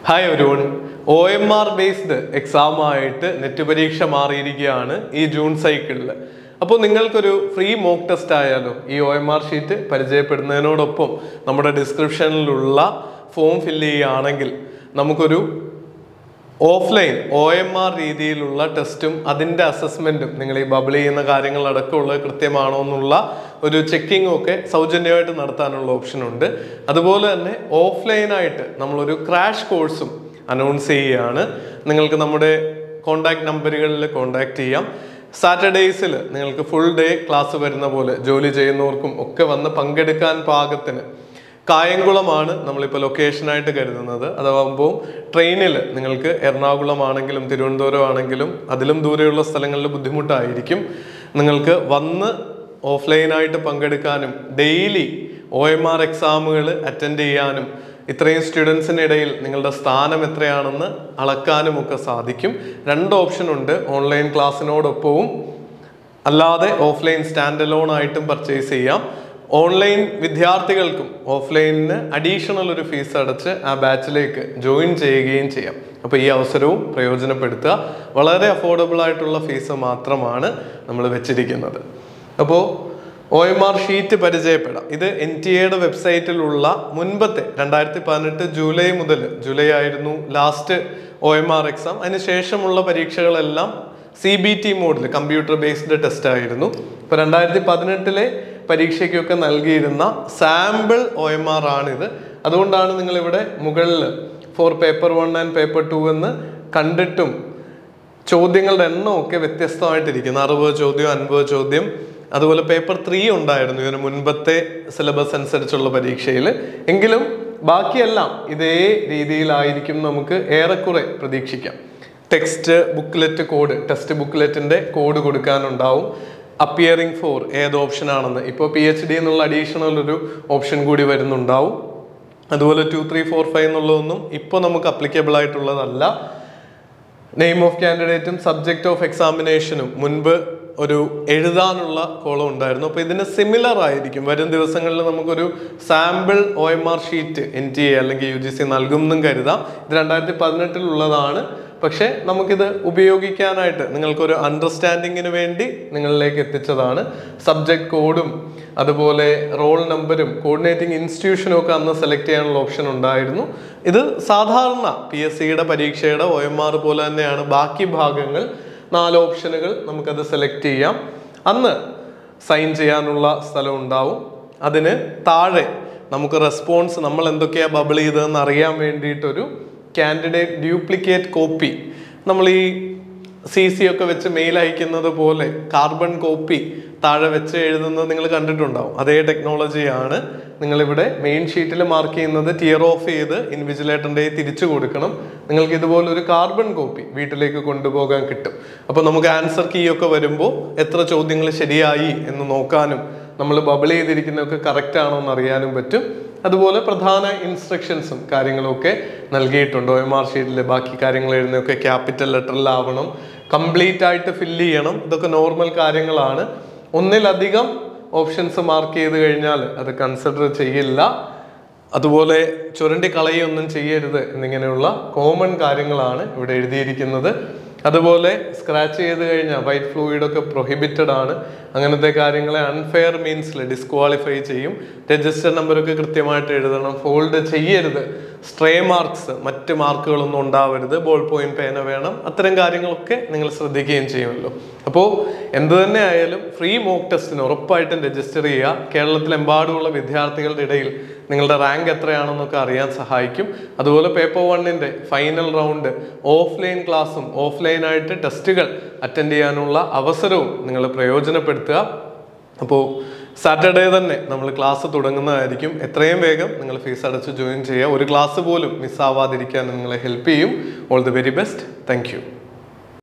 hi ഒരുവൺ O M R based exam ആയിട്ട് NET പരീക്ഷ മാറിയിരിക്കുകയാണ് ഈ ജൂൺ സൈക്കിളിൽ അപ്പോൾ നിങ്ങൾക്കൊരു ഫ്രീ മോക്ക് ടെസ്റ്റ് ആയാലോ ഈ ഒ എം ആർ ഷീറ്റ് പരിചയപ്പെടുന്നതിനോടൊപ്പം നമ്മുടെ ഡിസ്ക്രിപ്ഷനിലുള്ള ഫോം ഫില്ല് ചെയ്യുകയാണെങ്കിൽ നമുക്കൊരു ഓഫ്ലൈൻ ഒ എം ആർ രീതിയിലുള്ള ടെസ്റ്റും അതിൻ്റെ അസസ്മെൻറ്റും നിങ്ങൾ ഈ ബബിൾ ചെയ്യുന്ന കാര്യങ്ങളടക്കമുള്ളത് കൃത്യമാണോ എന്നുള്ള ഒരു ചെക്കിങ്ങും ഒക്കെ സൗജന്യമായിട്ട് നടത്താനുള്ള ഓപ്ഷൻ ഉണ്ട് അതുപോലെ തന്നെ ഓഫ്ലൈനായിട്ട് നമ്മളൊരു ക്രാഷ് കോഴ്സും അനൗൺസ് ചെയ്യുകയാണ് നിങ്ങൾക്ക് നമ്മുടെ കോണ്ടാക്ട് നമ്പറുകളിൽ കോണ്ടാക്ട് ചെയ്യാം സാറ്റർഡേയ്സിൽ നിങ്ങൾക്ക് ഫുൾ ഡേ ക്ലാസ് വരുന്ന പോലെ ജോലി ചെയ്യുന്നവർക്കും ഒക്കെ വന്ന് പങ്കെടുക്കാൻ പാകത്തിന് കായംകുളമാണ് നമ്മളിപ്പോൾ ലൊക്കേഷനായിട്ട് കരുതുന്നത് അതാകുമ്പോൾ ട്രെയിനിൽ നിങ്ങൾക്ക് എറണാകുളം ആണെങ്കിലും തിരുവനന്തപുരം ആണെങ്കിലും അതിലും ദൂരെയുള്ള സ്ഥലങ്ങളിൽ ബുദ്ധിമുട്ടായിരിക്കും നിങ്ങൾക്ക് വന്ന് ഓഫ്ലൈനായിട്ട് പങ്കെടുക്കാനും ഡെയിലി ഒ എം ആർ എക്സാമുകൾ അറ്റൻഡ് ചെയ്യാനും ഇത്രയും സ്റ്റുഡൻസിനിടയിൽ നിങ്ങളുടെ സ്ഥാനം എത്രയാണെന്ന് അളക്കാനും ഒക്കെ സാധിക്കും രണ്ട് ഓപ്ഷൻ ഉണ്ട് ഓൺലൈൻ ക്ലാസ്സിനോടൊപ്പവും അല്ലാതെ ഓഫ്ലൈൻ സ്റ്റാൻഡ് അലോൺ ആയിട്ടും പർച്ചേസ് ചെയ്യാം ഓൺലൈൻ വിദ്യാർത്ഥികൾക്കും ഓഫ്ലൈനിന് അഡീഷണൽ ഒരു ഫീസ് അടച്ച് ആ ബാച്ചിലേക്ക് ജോയിൻ ചെയ്യുകയും ചെയ്യാം അപ്പോൾ ഈ അവസരവും പ്രയോജനപ്പെടുത്തുക വളരെ അഫോർഡബിൾ ആയിട്ടുള്ള ഫീസ് മാത്രമാണ് നമ്മൾ വെച്ചിരിക്കുന്നത് അപ്പോൾ ഒ എം ആർ ഷീറ്റ് പരിചയപ്പെടാം ഇത് എൻ ടി എയുടെ വെബ്സൈറ്റിലുള്ള മുൻപത്തെ രണ്ടായിരത്തി പതിനെട്ട് ജൂലൈ മുതൽ ജൂലൈ ആയിരുന്നു last O M R exam അതിന് ശേഷമുള്ള പരീക്ഷകളെല്ലാം സി ബി ടി മോഡിൽ കമ്പ്യൂട്ടർ ബേസ്ഡ് ടെസ്റ്റ് ആയിരുന്നു ഇപ്പോൾ രണ്ടായിരത്തി പതിനെട്ടിലെ പരീക്ഷയ്ക്കൊക്കെ നൽകിയിരുന്ന സാമ്പിൾ ഒ എം ആർ ആണിത് അതുകൊണ്ടാണ് നിങ്ങളിവിടെ മുകളിൽ four paper one and paper two എന്ന് കണ്ടിട്ടും ചോദ്യങ്ങളുടെ എണ്ണമൊക്കെ വ്യത്യസ്തമായിട്ടിരിക്കുന്നു അറുപത് ചോദ്യം അൻപത് ചോദ്യം അതുപോലെ പേപ്പർ ത്രീ ഉണ്ടായിരുന്നു ഇതിന് മുൻപത്തെ സിലബസ് അനുസരിച്ചുള്ള പരീക്ഷയിൽ എങ്കിലും ബാക്കിയെല്ലാം ഇതേ രീതിയിലായിരിക്കും നമുക്ക് ഏറെക്കുറെ പ്രതീക്ഷിക്കാം ടെക്സ്റ്റ് ബുക്ക്ലെറ്റ് കോഡ് ടെക്സ്റ്റ് ബുക്ക്ലെറ്റിന്റെ കോഡ് കൊടുക്കാനുണ്ടാവും അപ്പിയറിംഗ് ഫോർ ഏത് ഓപ്ഷൻ ആണെന്ന് ഇപ്പോൾ പി എച്ച് ഡി എന്നുള്ള അഡീഷണൽ ഒരു ഓപ്ഷൻ കൂടി വരുന്നുണ്ടാവും അതുപോലെ ടു ത്രീ ഫോർ ഫൈവ് എന്നുള്ളതൊന്നും ഇപ്പോൾ നമുക്ക് അപ്ലിക്കബിൾ ആയിട്ടുള്ളതല്ല നെയിം ഓഫ് കാൻഡിഡേറ്റും സബ്ജക്റ്റ് ഓഫ് എക്സാമിനേഷനും മുൻപ് ഒരു എഴുതാനുള്ള കോളം ഉണ്ടായിരുന്നു അപ്പോൾ ഇതിന് സിമിലർ ആയിരിക്കും വരും ദിവസങ്ങളിൽ നമുക്കൊരു sample O M R sheet N T A അല്ലെങ്കിൽ യു ജി സി നൽകുമെന്നും കരുതാം ഇത് രണ്ടായിരത്തി പതിനെട്ടിലുള്ളതാണ് പക്ഷേ നമുക്കിത് ഉപയോഗിക്കാനായിട്ട് നിങ്ങൾക്കൊരു അണ്ടർസ്റ്റാൻഡിങ്ങിന് വേണ്ടി നിങ്ങളിലേക്ക് എത്തിച്ചതാണ് സബ്ജക്ട് കോഡും അതുപോലെ റോൾ നമ്പരും കോർഡിനേറ്റിംഗ് ഇൻസ്റ്റിറ്റ്യൂഷനും ഒക്കെ അന്ന് സെലക്ട് ചെയ്യാനുള്ള ഓപ്ഷൻ ഉണ്ടായിരുന്നു ഇത് സാധാരണ പി എസ് സിയുടെ പരീക്ഷയുടെ ഒ എം ആർ പോലെ തന്നെയാണ് ബാക്കി ഭാഗങ്ങൾ നാല് ഓപ്ഷനുകൾ നമുക്കത് സെലക്ട് ചെയ്യാം അന്ന് സൈൻ ചെയ്യാനുള്ള സ്ഥലം ഉണ്ടാവും അതിന് താഴെ നമുക്ക് റെസ്പോൺസ് നമ്മൾ എന്തൊക്കെയാണ് ബബിൾ ചെയ്തതെന്ന് അറിയാൻ വേണ്ടിയിട്ടൊരു കാൻഡിഡേറ്റ് ഡ്യൂപ്ലിക്കേറ്റ് കോപ്പി നമ്മൾ ഈ സി സി ഒക്കെ വെച്ച് മെയിൽ അയക്കുന്നത് പോലെ കാർബൺ കോപ്പി താഴെ വെച്ച് എഴുതുന്നത് നിങ്ങൾ കണ്ടിട്ടുണ്ടാവും അതേ ടെക്നോളജിയാണ് നിങ്ങളിവിടെ മെയിൻ ഷീറ്റിൽ മാർക്ക് ചെയ്യുന്നത് ടിയർ ഓഫ് ചെയ്ത് ഇൻവിജിലേറ്ററിൻ്റെ തിരിച്ചു കൊടുക്കണം നിങ്ങൾക്ക് ഇതുപോലെ ഒരു കാർബൺ കോപ്പി വീട്ടിലേക്ക് കൊണ്ടുപോകാൻ കിട്ടും അപ്പോൾ നമുക്ക് ആൻസർ കീ ഒക്കെ വരുമ്പോൾ എത്ര ചോദ്യങ്ങൾ ശരിയായി എന്ന് നോക്കാനും നമ്മൾ ബബിൾ ചെയ്തിരിക്കുന്നതൊക്കെ കറക്റ്റ് ആണോ എന്ന് അറിയാനും പറ്റും അതുപോലെ പ്രധാന ഇൻസ്ട്രക്ഷൻസും കാര്യങ്ങളും ഒക്കെ നൽകിയിട്ടുണ്ട് ഒ എം ആർ ഷീറ്റിൽ ബാക്കി കാര്യങ്ങൾ എഴുതുന്നതൊക്കെ ക്യാപിറ്റൽ ലെറ്ററിലാവണം കംപ്ലീറ്റ് ആയിട്ട് ഫില്ല് ചെയ്യണം ഇതൊക്കെ നോർമൽ കാര്യങ്ങളാണ് ഒന്നിലധികം ഓപ്ഷൻസ് മാർക്ക് ചെയ്ത് കഴിഞ്ഞാൽ അത് കൺസിഡർ ചെയ്യില്ല അതുപോലെ ചുരണ്ടി കളയൊന്നും ചെയ്യരുത് എന്നിങ്ങനെയുള്ള കോമൺ കാര്യങ്ങളാണ് ഇവിടെ എഴുതിയിരിക്കുന്നത് അതുപോലെ സ്ക്രാച്ച് ചെയ്ത് കഴിഞ്ഞാൽ വൈറ്റ് ഫ്ലൂയിഡ് ഒക്കെ പ്രൊഹിബിറ്റഡ് ആണ് അങ്ങനത്തെ കാര്യങ്ങളെ അൺഫെയർ മീൻസിൽ ഡിസ്ക്വാളിഫൈ ചെയ്യും രജിസ്റ്റർ നമ്പറൊക്കെ കൃത്യമായിട്ട് എഴുതണം ഫോൾഡ് ചെയ്യരുത് സ്ട്രേ മാർക്സ് മറ്റ് മാർക്കുകളൊന്നും ഉണ്ടാവരുത് ബോൾ പോയിന്റ് പേന വേണം അത്തരം കാര്യങ്ങളൊക്കെ നിങ്ങൾ ശ്രദ്ധിക്കുകയും ചെയ്യുമല്ലോ അപ്പോൾ എന്ത് തന്നെ ആയാലും ഫ്രീ മോക്ക് ടെസ്റ്റിന് ഉറപ്പായിട്ടും രജിസ്റ്റർ ചെയ്യുക കേരളത്തിലെമ്പാടുമുള്ള വിദ്യാർത്ഥികളുടെ ഇടയിൽ നിങ്ങളുടെ റാങ്ക് എത്രയാണെന്നൊക്കെ അറിയാൻ സഹായിക്കും അതുപോലെ പേപ്പർ വണ്ണിൻ്റെ ഫൈനൽ റൗണ്ട് ഓഫ്ലൈൻ ക്ലാസ്സും ഓഫ്ലൈനായിട്ട് ടെസ്റ്റുകൾ അറ്റൻഡ് ചെയ്യാനുള്ള അവസരവും നിങ്ങൾ പ്രയോജനപ്പെടുത്തുക അപ്പോൾ സാറ്റർഡേ തന്നെ നമ്മൾ ക്ലാസ് തുടങ്ങുന്നതായിരിക്കും എത്രയും വേഗം നിങ്ങൾ ഫീസ് അടച്ച് ജോയിൻ ചെയ്യുക ഒരു ക്ലാസ് പോലും മിസ്സാവാതിരിക്കാൻ നിങ്ങളെ ഹെൽപ്പ് ചെയ്യും all the very best thank